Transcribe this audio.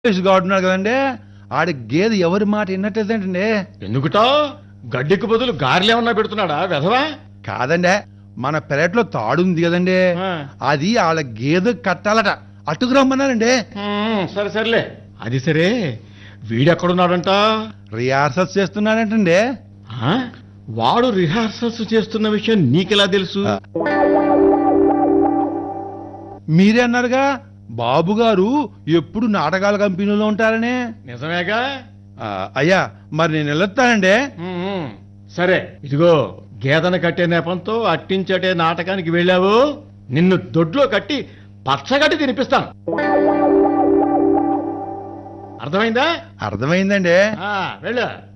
గాడు ఉన్నాడు కదండి ఆడి గేదె ఎవరి మాట విన్నట్టేదంటండి ఎందుకుటో గడ్డికి బదులు గారెలేమన్నా పెడుతున్నాడా వెధవా కాదండి మన పెరట్లో తాడుంది కదండి ఆ. అది వాళ్ళ గేదె కట్టాలట అటుకు రమ్మన్నారండి ఉమ్, సరే సర్లే అది సరే వీడెక్కడున్నాడంట రిహార్సల్స్ చేస్తున్నాడంటండి ఆ? వాడు రిహార్సల్స్ చేస్తున్న విషయం నీకెలా తెలుసు ఆ. మీరే అన్నారుగా బాబు గారు ఎప్పుడు నాటకాల కంపెనీలో ఉంటారని నిజమేగా ఆ, అయ్యా మరి నేను వెళ్ళొస్తానండి ఉమ్, ఉమ్. సరే ఇదిగో గేదెను కట్టే నెపంతో అట్టించటే నాటకానికి వెళ్ళావు నిన్ను దొడ్లో కట్టి పచ్చగడ్డి తినిపిస్తాను అర్థమైందా అర్థమైందండి ఆ, వెళ్ళు